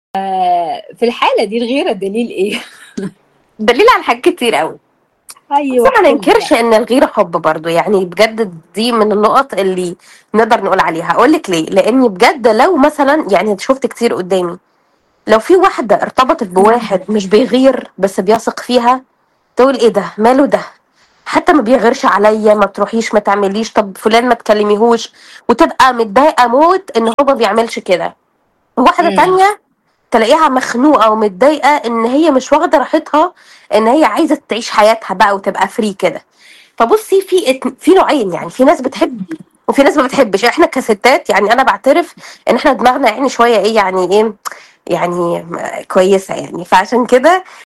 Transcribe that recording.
في الحالة دي الغيرة دليل إيه؟ دليل على حاجات كتير قوي بس أيوه ما احكِ لي ننكرش بقى. ان الغيره حب برضو يعني بجد دي من النقط اللي نقدر نقول عليها اقول لك ليه لاني بجد لو مثلا يعني شفت كتير قدامي لو في واحده ارتبطت إمم. بواحد مش بيغير بس بيثق فيها تقول ايه ده ماله ده حتى ما بيغيرش عليا ما بتروحيش ما تعمليش طب فلان ما تكلميهوش وتبقى متضايقه موت ان هو ما بيعملش كده واحده إمم. تانية تلاقيها مخنوقه ومتضايقه ان هي مش واخده راحتها ان هي عايزه تعيش حياتها بقى وتبقى فري كده فبصي في ات- في نوعين يعني في ناس بتحب وفي ناس ما بتحبش احنا كستات يعني انا بعترف ان احنا دماغنا يعني شويه ايه يعني ايه يعني م- كويسه يعني فعشان كده